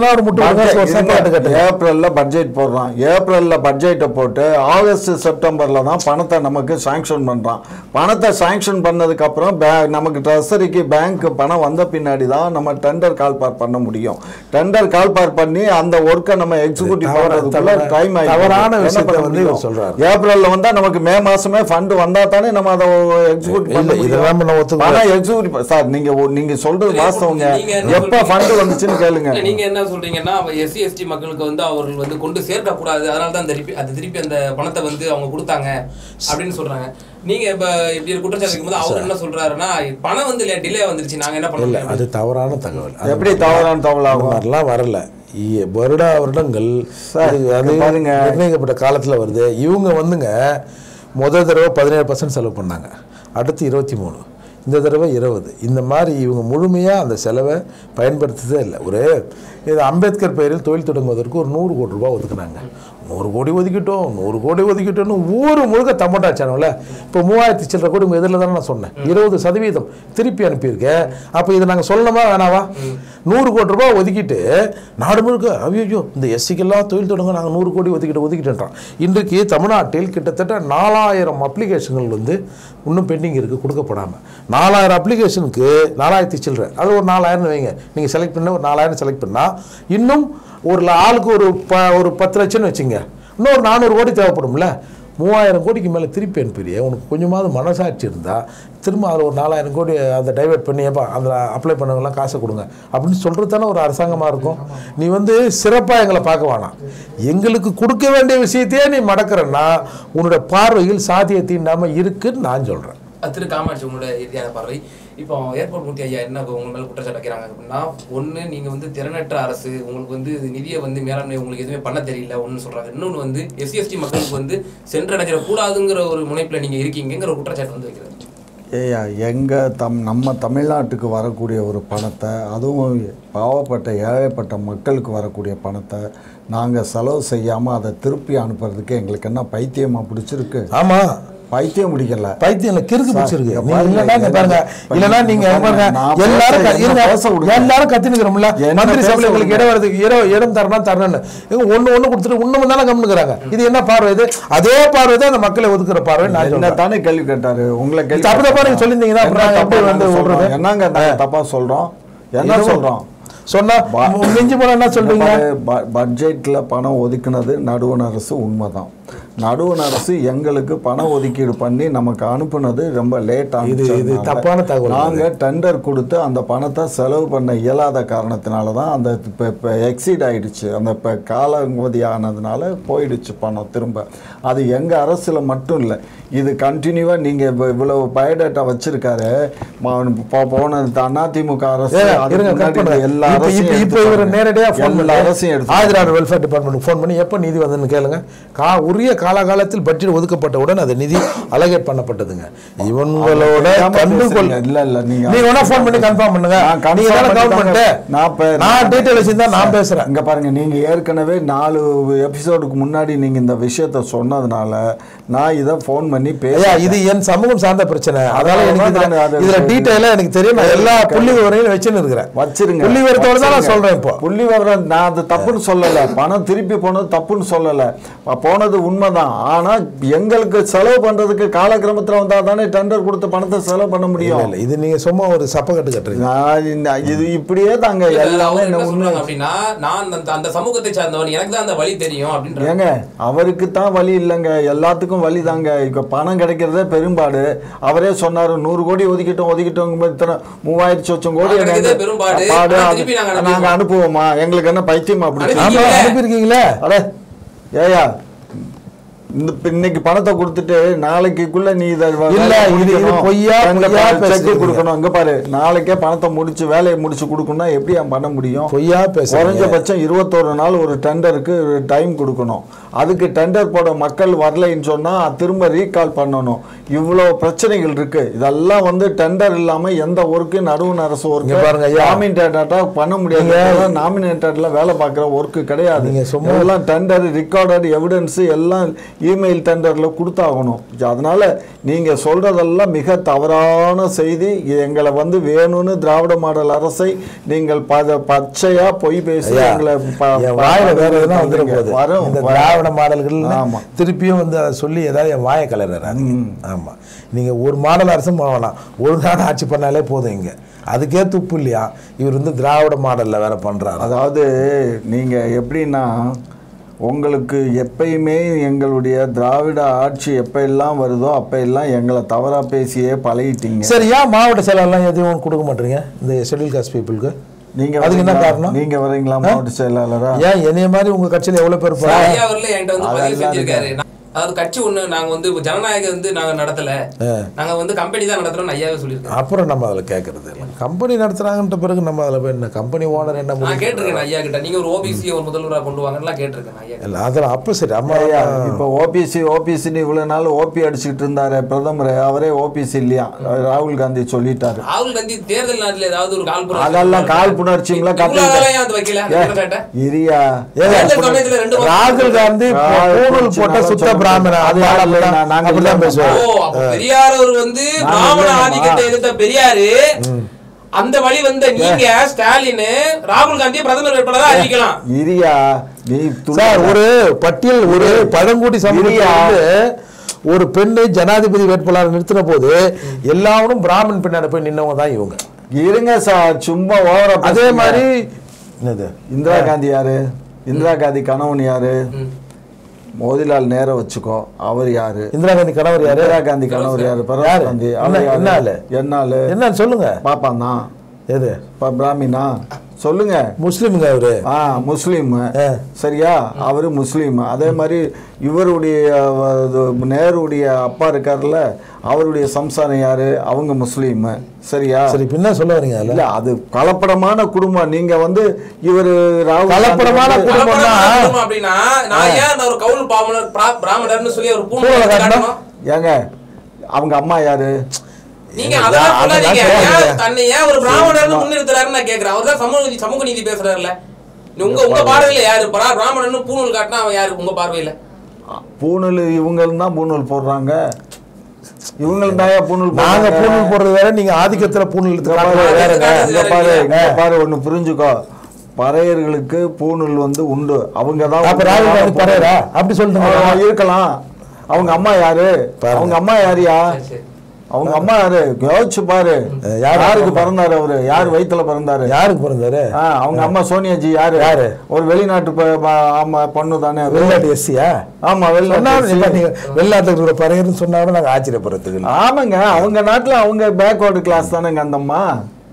ஒரு முட்டு விடுங்க, budget- ஒரு செப்பரேட் கட்டுங்க ஏப்ரல்ல பட்ஜெட் போடுறான் ஏப்ரல்ல பட்ஜெட்டை போட்டு ஆகஸ்ட் செப்டம்பர்ல தான் பணத்தை நமக்கு சாங்ஷன் பண்றான் பணத்தை சாங்ஷன் பண்ணதுக்கு அப்புறம் பே- நமக்கு ட்ரெஸரிக்கு பேங்க் பணம் வந்த பின்னாடி தான் நம்ம டெண்டர் கால்பார் பண்ண முடியும் டெண்டர் கால்பார் பண்ணி அந்த ஒர்க்கை நம்ம எக்ஸிக்யூட்டிவ் தவற- பண்றதுக்குள்ள தவற- டைம் ஆயிடும் தவறான என்ன விஷயத்தை பண்ண வந்து இவர் முடியும்? சொல்றாரு. ஏப்ரல்ல வந்தா நமக்கு மே மாசமே ஃபண்ட் வந்தா தானே நம்ம அதை எக்ஸிக்யூட் பண்ண இல்ல, இதெல்லாம் நம்ம முடியும் ஒத்துக்க பணம் எக்ஸிக்யூட்டிவ் சார் நீங்க ஒ- நீங்க சொல்றது வாஸ்தவங்க நீங்க என்ன எப்ப சொல்றீங்க? ஃபண்ட் வந்துச்சுன்னு கேளுங்க இல்ல, நீங்க என்ன சொல்றீங்கன்னா எஸ்சி எஸ்டி மக்களுக்கு வந்து அவர்கள் வந்து கொண்டு சேர்க்க கூடாது அதனால தான் திருப்பி அது திருப்பி அந்த பணத்தை வந்து அவங்க கொடுத்தாங்க அப்படின்னு சொல்றாங்க நீங்க இப்ப இப்படி ஒரு குற்றச்சாட்டு இருக்கும்போது அவர் என்ன சொல்றாருன்னா பணம் வந்து டிலே வந்துருச்சு நாங்க என்ன பண்ண இல்ல முடியும் அது தவறான தகவல் அது எப்படி தவறான தகவல் அந்த ஆகும் மாதிரிலாம் வரல இ- வருடா வருடங்கள் சார், இது அது இங்க பாருங்க. நிர்ணயிக்கப்பட்ட காலத்தில் வருது இவங்க வந்துங்க முத தடவை பதினேழு பர்சன்ட் செலவு பண்ணாங்க அடுத்து இருபத்தி மூணு இந்த தடவை இருபது இந்த மாதிரி இவங்க முழுமையாக அந்த செலவை பயன்படுத்துறதே இல்லை ஒரு இது அம்பேத்கர் பெயரில் தொழில் தொடங்குவதற்கு ஒரு நூறு கோடி ரூபாய் ஒதுக்குனாங்க நூறு கோடி ஒதுக்கிட்டோம் நூறு கோடி ஒதுக்கிட்டோம்னு ஊர் முழுக்க தம்பட்டா சேனல்ல இப்போ மூவாயிரத்தி சில்லற கோடி உங்கள் எதிரில் தானே நான் சொன்னேன் இருபது சதவீதம் திருப்பி அனுப்பியிருக்கேன் அப்போ இதை நாங்கள் சொல்லணுமா வேணாவா நூறு கோடி ரூபாய் ஒதுக்கிட்டு நாடு முழுக்க ஐயோ இந்த எஸ்சிக்கெல்லாம் தொழில் தொடங்க நாங்கள் நூறு கோடி ஒதுக்கிட்டு ஒதுக்கிட்டோம் இன்றைக்கு தமிழ்நாட்டில் கிட்டத்தட்ட நாலாயிரம் அப்ளிகேஷன்கள் வந்து இன்னும் பெண்டிங் இருக்குது கொடுக்கப்படாமல் நாலாயிரம் அப்ளிகேஷனுக்கு நாலாயிரத்தி சில்லற அது ஒரு நாலாயிரம் வைங்க நீங்கள் செலக்ட் பண்ண ஒரு நாலாயிரம் செலக்ட் பண்ணால் இன்னும் ஒரு ல- ஆளுக்கு ஒரு ப ஒரு பத்து லட்சம்னு வச்சுங்க இன்னும் ஒரு நானூறு கோடி தேவைப்படும்ல மூவாயிரம் கோடிக்கு மேலே திருப்பி அனுப்பிடுறிய உனக்கு கொஞ்சமாவது மனசாட்சி இருந்தால் திரும்ப அதில் ஒரு நாலாயிரம் கோடி அதை டைவர்ட் பண்ணி ஏப்பா அதில் அப்ளை பண்ணவங்களாம் காசை கொடுங்க அப்படின்னு சொல்கிறது தானே ஒரு அரசாங்கமாக இருக்கும் நீ வந்து சிறப்பாக எங்களை பார்க்க வேணாம் எங்களுக்கு கொடுக்க வேண்டிய விஷயத்தையே நீ மடக்கிறன்னா உன்னோட பார்வையில் சாதியை தீண்டாமல் இருக்குன்னு நான் சொல்கிறேன் அஹ் திரு காமாட்சி உங்களோட இறுதியான பார்வை இப்போ ஏர்போர்ட் மூர்த்தி ஐயா என்ன இப்ப உங்க மேல குற்றச்சாட்டு வைக்கிறாங்க அப்படின்னா ஒண்ணு நீங்க வந்து திறனற்ற அரசு உங்களுக்கு வந்து நிதியை வந்து மேலாண்மை உங்களுக்கு எதுவுமே பண்ண தெரியல ஒன்னு சொல்றாங்க இன்னொன்னு வந்து எஸ்சி எஸ்டி மக்களுக்கு வந்து சென்றடைஞ்சிட கூடாதுங்கிற ஒரு முனைப்புல நீங்க இருக்கீங்கிற ஒரு குற்றச்சாட்டு வந்து வைக்கிறாங்க ஏய்யா எங்கள் தம் நம்ம தமிழ்நாட்டுக்கு வரக்கூடிய ஒரு பணத்தை அதுவும் பாவப்பட்ட ஏழைப்பட்ட மக்களுக்கு வரக்கூடிய பணத்தை நாங்கள் செலவு செய்யாமல் அதை திருப்பி அனுப்புறதுக்கு எங்களுக்கு என்ன பைத்தியமாக பிடிச்சிருக்கு ஆமாம் பைத்தியம் பிடிக்கல பைத்தியம் இல்ல, கிறுக்கு சார், பிடிச்சிருக்கு இங்க நீங்க பாருங்க, இல்லைன்னா இங்க பாருங்க இப்ப இல்லைன்னா நீங்க இப்ப பாருங்க நான் எல்லாரும் பேச- க- இருங்க, என்ன பேச விடுங்க. எல்லாரும் கத்தினுக்கிறோம்ல என்ன மந்திரி பேச சபையில் உங்களுக்கு விடுங்க. இடம் வருது இடம் இடம் தரணும் தரணும்னு இவங்க ஒண்ணு ஒண்ணு கொடுத்துட்டு இன்னும் தானே கம்னுக்குறாங்க இது என்ன பார்வை இது அதே பார்வை தான் அந்த மக்களை ஒதுக்குற பார்வை நான் என்ன சொல்றேன் தானே கேள்வி கேட்டாரு உங்களை கேள்வி தப்பு தப்பா நீங்க கேட்டாரா? சொல்லியிருந்தீங்கன்னா அப்புறம் என்ன நாங்க எப்படி தப்பா வந்து நாங்க விடுறது? சொல்றோம்? என்னங்க நாங்க தப்பா சொல்றோம் என்ன எதுவும் சொல்றோம் சொன்னா மிஞ்சி போனா என்ன சொல்றீங்க பட்ஜெட்ல பணம் ஒதுக்குனது நடுவண் அரசு உண்மைதான் நடுவண் அரசு எங்களுக்கு பணம் ஒதுக்கீடு பண்ணி நமக்கு அனுப்புனது ரொம்ப லேட் இது- இது தப்பான தகவல் நாங்க டெண்டர் கொடுத்து அந்த பணத்தை செலவு பண்ண இயலாத காரணத்தினால தான் அந்த இப்போ இப்போ எக்ஸீட் ஆயிடுச்சு அந்த இப்போ காலாவதி ஆனதுனால போயிடுச்சு பணம் திரும்ப அது எங்க அரசுல மட்டும் இல்லை இது கண்டினியூவா நீங்க இவ்வ- இவ்வளவு பயோடேட்டா வச்சிருக்காரு ம- போ- போன அதிமுக அரசு ஏங்க, அதுக்கு இருங்க, முன்னாடி cut பண்ணுங்க. எல்லா இப்ப- அரசையும் இப்ப- இப்ப எடுத்து இவரை பாருங்க. நேரடியா phone எல்லா பண்ணி அரசையும் எடுத்து ஆதிராவிட வெல்ஃபேர் டிபார்ட்மெண்ட் ஃபோன் பண்ணி எப்போ நிதி வந்ததுன்னு கேளுங்க கா உரிய காலகாலத்தில் பட்ஜெட் ஒதுக்கப்பட்டவுடன் அது நிதி அலகேட் பண்ணப்பட்டதுங்க இவங்களோட தெரியாம கண்டுகொள் பேசுறீங்க. இல்ல, இல்ல, நீங்க- நீங்க வேணா ஃபோன் பண்ணி கன்ஃபார்ம் பண்ணுங்க நான் confirm நீங்க தானே பண்ணி கவர்மெண்ட் தாங்க. நான் இப்ப- நான் டீடைல் வச்சிருந்தா நான் பேசுறேன் இங்க பாருங்க நீங்க ஏற்கனவே நாலு எபிசோடுக்கு முன்னாடி நீங்க இந்த விஷயத்த சொன்னதுனால நான் இதை ஃபோன் பண்ணி ஐயா பேச இது என் சமூகம் சார்ந்த பிரச்சனை அதனால அதனால எனக்கு நான் இதுல- அது- இதுல டீடைலா எனக்கு தெரியும் நான் எல்லா புள்ளி விவரங்களையும் வச்சுன்னு இருக்கிறேன் வச்சிருங்க புள்ளி விவரத்தோட தான் நான் வச்சிருங்க. சொல்றேன் இப்போ புள்ளி விவரம் நான் அது தப்புன்னு சொல்லல பணம் திருப்பி போனது தப்புன்னு சொல்லல ப- போனது உண்மைதான் ஆனா எங்களுக்கு செலவு பண்றதுக்கு காலக்கிரமத்துல வந்தா தானே டெண்டர் கொடுத்த பணத்தை செலவு பண்ண இல்ல, முடியும் இல்ல இது நீங்க சும்மா ஒரு சப்பக்கட்டு கட்டுறீங்க நான் இந்த- இது இப்படியே தாங்க இல்ல, எல்லாமே அவர் என்ன என்ன உண்மை சொல்றாங்க அப்படின்னா நான் அந்த- அந்த சமூகத்தை சார்ந்தவன் எனக்கு தான் அந்த வழி தெரியும் அப்படின்ற ஏங்க அவருக்கு தான் வழி இல்லைங்க எல்லாத்துக்கும் வழி தாங்க இப்போ பணம் கிடைக்கிறதே பெரும்பாடு அவரே சொன்னாரு நூறு கோடி ஒதுக்கிட்டோம் ஒதுக்கிட்டோம் இத்தனை மூவாயிரத்தி சொச்சம் கோடி பணம் கிடைக்கிறதே பெரும்பாடு. பாடு ஆனா அது- திருப்பி நாங்க நாங்க அனுப்புவோம். அனுப்புவோமா எங்களுக்கு என்ன பைத்தியம் அப்படி அனுப்பி- ஆமா இல்ல. அனுப்பியிருக்கீங்களே அட ஏயா இந்த இப்ப இன்னைக்கு பணத்தை கொடுத்துட்டு நாளைக்குள்ள நீ இதை வ- இல்ல, வேலையை இது- இது முடிக்கணும். பொய்யா, ரெண்டு பொய்யா செக் பேசுறீங்க. கொடுக்கணும் இங்க பாரு நாளைக்கே பணத்தை முடிச்சு வேலையை முடிச்சு கொடுக்கணும்னா எப்படி அவன் பண்ண முடியும் பொய்யா பேசுறீங்க குறைஞ்சபட்சம் இருபத்தோரு நாள் ஒரு டெண்டருக்கு டைம் கொடுக்கணும் அதுக்கு டெண்டர் போட மக்கள் வரலைன்னு சொன்னா திரும்ப ரீகால் பண்ணணும் இவ்வளோ பிரச்சனைகள் இருக்கு இதெல்லாம் வந்து டெண்டர் இல்லாம எந்த ஒர்க்கு நடுவண் அரசு இங்க பாருங்க ஐயா. நாமினேட்டடா பண்ண முடியாது நாமினேட்டட்ல வேலை பார்க்குற ஒர்க்கு கிடையாது நீங்க சும்மா- எல்லாம் டெண்டர் ரெக்கார்டட் எவிடன்ஸ் எல்லாம் இமெயில் டெண்டரில் கொடுத்தாகணும் அதனால் நீங்கள் சொல்கிறதெல்லாம் மிக தவறான செய்தி எங்களை வந்து வேணும்னு திராவிட மாடல் அரசை நீங்கள் பத பச்சையாக பொய் பேசி ஐயா, எங்களை ப- என் ப- வாயில வேற எதுனா வந்துட போகுது வரும் இந்த வரும். திராவிட மாடல்கள் ஆமா. திருப்பியும் வந்து அதை சொல்லி ஏதாவது என் வாயை கலர்றாங்க ஆமா நீங்க ஒரு மாடல் அரசும் போக வேணாம் ஒரு நாடு ஆட்சி பண்ணாலே போதும் இங்க அதுக்கே துப்பு இல்லையா இவர் வந்து திராவிட மாடல்ல வேற பண்றாரு அதாவது நீங்கள் எப்படின்னா உங்களுக்கு எப்பயுமே எங்களுடைய திராவிட ஆட்சி எப்ப எல்லாம் வருதோ அப்ப எல்லாம் எங்களை தவறா பேசியே பழகிட்டீங்க சரி ஏன் மாவட்ட செயலாளர்லாம் எதுவும் கொடுக்க மாட்டீங்க இந்த ஷெட்யூல் காஸ்ட் பீப்புளுக்கு நீங்க அதுக்கு என்ன வரீங்களா? காரணம்? நீங்க வரீங்களா மாவட்ட செயலாளரா ஏன் என்னைய மாதிரி உங்க கட்சியில எவ்வளவு பேர் சார், இருப்பாங்க ஐயா அவர்களே என்கிட்ட வந்து பதிவு அதெல்லாம் செஞ்சிருக்காரு நான்- அதாவது கட்சி ஒண்ணு நாங்க வந்து இப்ப ஜனநாயகம் வந்து நாங்க நடத்தல நாங்க வந்து கம்பெனி தான் நடத்துறோம்னு ஐயாவே சொல்லியிருக்காரு அப்புறம் நம்ம அதில் கேட்கறது இல்லை கம்பெனி நடத்துறாங்கன்ற பிறகு நம்ம அதில் போய் என்ன கம்பெனி ஓனர் என்ன நான் முடிவு கேட்டிருக்கேன் ஐயா கிட்ட நீங்க ஒரு ஓபிசி ஒரு முதல்வரா கொண்டு வாங்கலாம் கேட்டிருக்கேன் ஐயா கிட்ட. இல்லை அதெல்லாம் அப்போ சரி அம்மா ஐயா, இப்ப ஓபிசி ஓபிசின்னு இவ்வளவு நாள் ஓபி அடிச்சுட்டு இருந்தாரு பிரதமர் அவரே ஓபிசி இல்லையா ராகுல் காந்தி சொல்லிட்டாரு ராகுல் காந்தி தேர்தல் நேரத்துல ஏதாவது ஒரு கால் அதெல்லாம் காழ்ப்புணர்ச்சிங்களா கத்துக்கிட்டேன். கத்துக்கிட்டேன் வந்து வைக்கல அந்த குற்றச்சாட்டை? இரியா தேர்தல் சமயத்துல ரெண்டு வருஷம் ராகுல் காந்தி பூணூல் போட்ட சுத்த பிராமணன் அது அது யாரு? அப்படிதான் நான் நாங்க அப்படிதான் இல்லையா? பேசுவார் ஓ அப்ப பெரியார் அவர் வந்து நான் பிராமண இல்லையாம்மா. ஆதிக்கத்தை எதிர்த்த பெரியாரு அந்த வழி வந்த நீங்க ஸ்டாலின் ராகுல் காந்தியை பிரதமர் வேட்பாளரா அறிவிக்கலாம் இரியா நீ துளி- சார் ஒரு பட்டியல் ஒரு பழங்குடி சமூகத்தில் இல்லையா? வந்து ஒரு பெண்ணை ஜனாதிபதி வேட்பாளர் நிறுத்தின போது எல்லாரும் பிராமன் பின்னாடி போய் நின்னவங்க தான் இவங்க இருங்க சார் சும்மா ஓவரா அதே பேசுங்க. மாதிரி என்னது இந்திரா காந்தி யாரு இந்திரா காந்தி கணவன் யாரு ம். மோதிலால் நேர வச்சுக்கோ அவர் யாரு இந்திரா காந்தி கணவர் யாரு இந்திரா காந்தி கணவர் யாரு பரவாயில்ல யாரு? காந்தி என்ன- அவர் என்ன ஆளு? யாரு என்ன ஆளு என்னன்னு சொல்லுங்க பாப்பான் தான் எது பிராமினா சொல்லுங்க முஸ்லிமுங்க அவரு ஆ முஸ்லீம் ஆ. சரியா அவரு முஸ்லீம் அதே மாதிரி இவருடைய அஹ், இது, நேருடைய அப்பா இருக்காருல்ல அவருடைய சம்சாரம் யாரு அவங்க முஸ்லீம் சரியா சரி பின்ன சொல்ல வரீங்க அதுல இல்ல அது கலப்படமான குடும்பம் நீங்க வந்து இவரு ராகுல் காந்தி கலப்படமான வந்து- குடும்பம். கலப்படமான குடும்பம் அப்படின்னா நான் ஏன் நான் ஒரு கவுல் பாமனர் பிரா- பிராமணர்னு சொல்லி ஒரு பூணூல் பூணூலை எடுத்து காட்டணும். காட்டணும் ஏங்க அவங்க அம்மா யாரு நீங்க அதெல்லாம் அதெல்லாம் சொல்லாதீங்க சொல்லாதீங்க. ஏன் தன்னை ஏன் ஒரு பிராமணர்னு முன்னிறுத்துறாருன்னு நான் கேக்குறேன் அவர் தான் சமூக நீதி சமூக நீதி பேசுறாருல்ல நீ உங்க உங்க பார்வையில யாரு பிரா- பிராமணன்னு பூணூல் காட்டினா அவன் யாரு உங்க பார்வையில பூணூல் இவங்களும் தான் பூணூல் போடுறாங்க இவங்களும் தான் பூணூல் நாங்க போடுறாங்க. பூணூல் போடுறது வேற நீங்க ஆதிக்கத்துல பூணூல் எடுத்து இங்க பாரு, காட்டுறது வேறங்க இங்க பாரு இங்க பாரு ஒண்ணு புரிஞ்சுக்கோ பறையர்களுக்கு பூணூல் வந்து உண்டு அவங்க தான் அப்ப ராகுல் காந்தி பறையரா அப்படி சொல்லுங்க ஆ, இருக்கலாம் அவங்க அம்மா யாரு அவங்க அம்மா யாரியா சரி, சரி. அவங்க அம்மா யாரு யோசிச்சு பாரு யாரு யாருக்கு பிறந்தாரு அவரு யார் வயித்துல பிறந்தாரு யாருக்கு பிறந்தாரு ஆ, அவங்க அம்மா சோனியாஜி யாரு யாரு? ஒரு வெளிநாட்டு ப- ப- ஆமா பொண்ணு தானே அது வெளிநாட்டு எஸ்சியா ஆமா சொன்னா வெளிநாட்டு இப்ப நீங்க வெளிநாட்டுல இருக்கிற பறையர்னு சொன்னா கூட நாங்க ஆச்சரியப்படுறதுக்கு இல்லை. ஆமாங்க அவங்க நாட்டுல அவங்க பேக்வர்டு கிளாஸ் தானேங்க அந்த அம்மா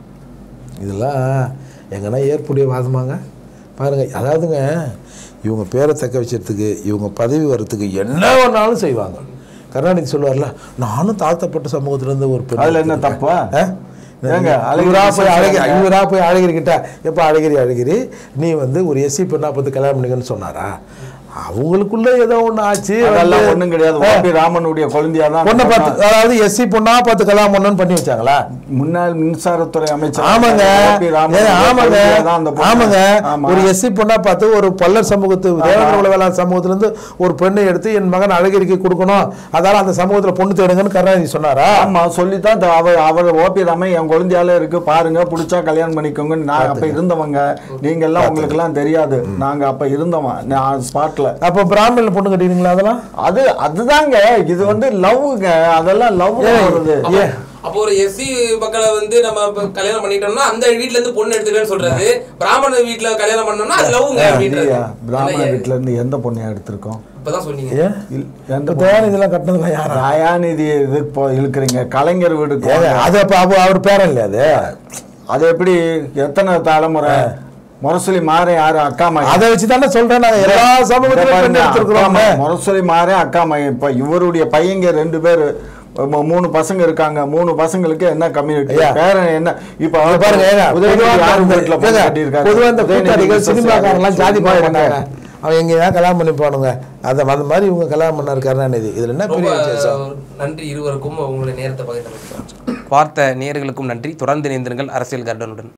இதெல்லாம் எங்கன்னா ஏற்புடைய வாதமாங்க பாருங்க அதாவதுங்க இவங்க பேரை தக்க வச்சதுக்கு இவங்க பதவி வர்றதுக்கு என்ன வேணாலும் செய்வாங்க கருணாநிதி சொல்லுவார்ல நானும் தாழ்த்தப்பட்ட சமூகத்துல இருந்து ஒரு பெண் அதுல என்ன எடுத்திருக்கேன். தப்பா? ஆ? ஏங்க, அழகிரி இவரா போய் அழகிரி சொல்றாங்க. இவரா போய் அழகிரி கிட்ட எப்ப அழகிரி அழகிரி நீ வந்து ஒரு எஸ்சி பெண்ணா பார்த்து கல்யாணம் பண்ணிக்கன்னு சொன்னாரா அவங்களுக்குள்ள ஏதோ ஒண்ணு ஆச்சு அதெல்லாம் வந்து- ஒண்ணும் கிடையாது ஆ. ஓபி ராமனுடைய குழந்தையா தான் பொண்ணை பார்த்து அதாவது எஸ்சி பொண்ணா பார்த்து கல்யாணம் பண்ணணும்னு பண்ணி வச்சாங்களா முன்னாள் மின்சாரத்துறை அமைச்சர் ஆமாங்க ஓபி ராமனுடைய ஏ, ஆமாங்க குழந்தையா தான் அந்த பொண்ணு. ஆமாங்க ஆமா. ஒரு எஸ்சி பொண்ணா பார்த்து ஒரு பல்லர் சமூகத்து தேவேந்திர உலகலால் சமூகத்துல இருந்து ஒரு பெண்ணை எடுத்து என் மகன் அழகிரிக்கு கொடுக்கணும் அதால அந்த சமூகத்துல பொண்ணு தேடுங்கன்னு கருணாநிதி சொன்னாரா ஆமா சொல்லித்தான் த- அவர் அவர் ஓபி ராமன் என் குழந்தையால இருக்கு பாருங்க பிடிச்சா கல்யாணம் பண்ணிக்கோங்க நான் அப்ப இருந்தவங்க நீங்க எல்லாம் உங்களுக்கு எல்லாம் தெரியாது நாங்க அப்ப இருந்தவன் நான் ஸ்பாட்ல அப்ப பிராமண பொண்ணு கட்டிடுங்களா அதெல்லாம் அது அதுதாங்க இது வந்து லவ்ங்க அதெல்லாம் லவ் ஏய், வருது ஏ. அப்போ ஒரு எஸ்சி மக்களை வந்து நம்ம இப்ப கல்யாணம் பண்ணிட்டோம்னா அந்த வீட்ல இருந்து பொண்ணு எடுத்துக்கன்னு சொல்றது பிராமண வீட்ல கல்யாணம் பண்ணோம்னா அது லவ்ங்க அப்படின்றது இல்லையா பிராமண இல்லையா? வீட்டுல இருந்து எந்த பொண்ணையா எடுத்திருக்கோம் இப்பதான் சொன்னீங்க ஏன் இல்- எந்த இப்ப தயாநிதிலாம் கட்டினதுலாம் யாரா தயாநிதி இதுக்கு போ இழுக்கிறீங்க கலைஞர் வீடுக்கு ஏங்க, போங்க. அது அப்ப அப்ப அவர் பேரன் இல்லையா அது அது எப்படி எத்தனை தலைமுறை முரசொலி மாறே யாரு அக்கா மகன் அதை வச்சு தானே சொல்றேன் நாங்க எல்லா சமூகத்திலும் பெண் எடுத்திருக்கிறோம் முரசொலி மாறே அக்கா மகன் இப்ப இவருடைய பையங்க ரெண்டு பேரு ம- மூணு பசங்க இருக்காங்க மூணு பசங்களுக்கு என்ன கம்யூனிட்டி ஐயா. பேரன் என்ன இப்ப இங்க அவர் பாருங்க ஏங்க, உதயநிதி பொதுவா யார் இந்த- வீட்டுல பொண்ணு ஏங்க, கட்டியிருக்காரு? பொதுவா இந்த உதயநிதி கூட்டாளிகள் business சினிமாக்காரங்களாம் ஜாதி சும்மா பார்க்க இருங்க. மாட்டாங்க அவன் எங்கேயா கல்யாணம் பண்ணி போனுங்க அந்த அந்த மாதிரி இவங்க கல்யாணம் பண்ணாரு கருணாநிதி இதுல என்ன ரொம்ப பெரிய விசேஷம் நன்றி இருவருக்கும் உங்களுடைய நேரத்தை பகிர்ந்தமைக்கு பார்த்த நேயர்களுக்கும் நன்றி தொடர்ந்து இணைந்திருங்கள் அரசியல் கர்டனுடன்